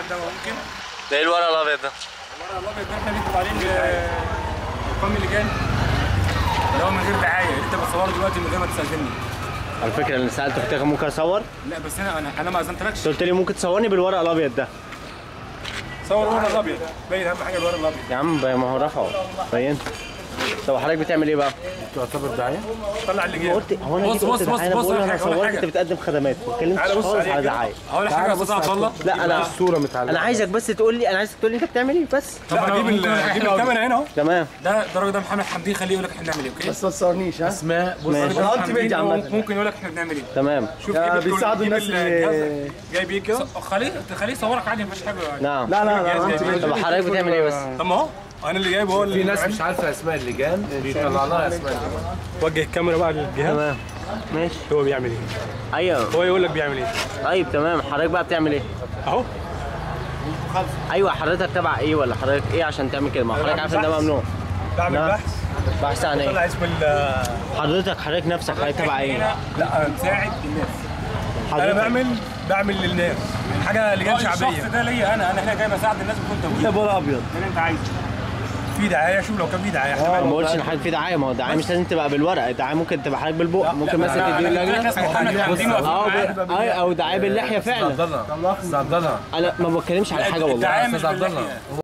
ده ممكن ده ايه الورق الابيض ده الورق الابيض ده احنا بنكتب عليه آه، ارقام اللجان اللي هو من غير دعايه انت بتصور دلوقتي من غير ما تستاذني على فكره انا سالتك قلت لك ممكن اصور لا بس انا انا انا ما اذنتلكش أنت قلت لي ممكن تصورني بالورق الابيض ده صور الورق الابيض باين اهم حاجه الورق الابيض يا عم بقى ما هو رفعه بينت طب حضرتك بتعمل ايه بقى؟ تعتبر دعايه طلع اللجان قلت هو انا بص جيت بص قلت بص دعاية، انا بص بقول انا حاجة، ولا صورت حاجة. انت بتقدم خدمات ما اتكلمتش تعالى بص خالص عليا على كده. دعايه اقول لك حاجه يا استاذ عبد الله لا انا الصوره متعلقه انا عايزك بس تقول لي انا عايزك تقول لي انت بتعمل ايه بس طب اجيب ال- اجيب الكاميرا هنا اهو تمام ده الراجل ده محمد حمدين خليه يقول لك احنا بنعمل ايه اوكي بس ما تصورنيش ها اسماء بص ماشي. انا محمد حمدين هو عامه ممكن يقول لك احنا بنعمل ايه تمام شوف يا جيب الكل- بيساعدوا جيب الناس الجهاز اللي- ده. جايب ايه كده خليه خليه يصورك عادي مفيش حاجه يعني نعم لا لا لا جايب- انت جايب- طب حضرتك بتعمل ايه بس؟ طب ما هو انا اللي جايبه هو اللي في ناس مش عارفه اسماء اللجان بيطلع لها اسماء اللجان وجه الكاميرا بقى للجهاز تمام ماشي هو بيعمل ايه ايوه هو يقول لك بيعمل ايه طيب تمام حضرتك بقى بتعمل ايه؟ اهو ايوه حضرتك تبع ايه ولا حضرتك ايه عشان تعمل كده؟ ما حضرتك عارف ان ده ممنوع بعمل نعم. بحث بحث عن طلع ايه؟ اسم ال حضرتك حضرتك نفسك حضرتك تبع ايه؟ لا نساعد الناس انا حضرتك بعمل بعمل للناس حاجه لجان شعبيه الشخص ده ليا انا انا هنا جاي بساعد الناس بكل توجيه ورق ابيض اللي انت عايزه في دعايه شوف لو كان في دعايه ما احتمال بقولش ان حضرتك في دعايه ما هو الدعايه مش لازم تبقى بالورق الدعايه ممكن تبقى حضرتك بالبق ممكن مثلا تديه اللجنه اه ب- أي- او دعايه باللحيه فعلا عبد الله استاذ عبد الله انا ما بتكلمش على حاجه والله الدعايه مش استاذ عبد الله باللحية.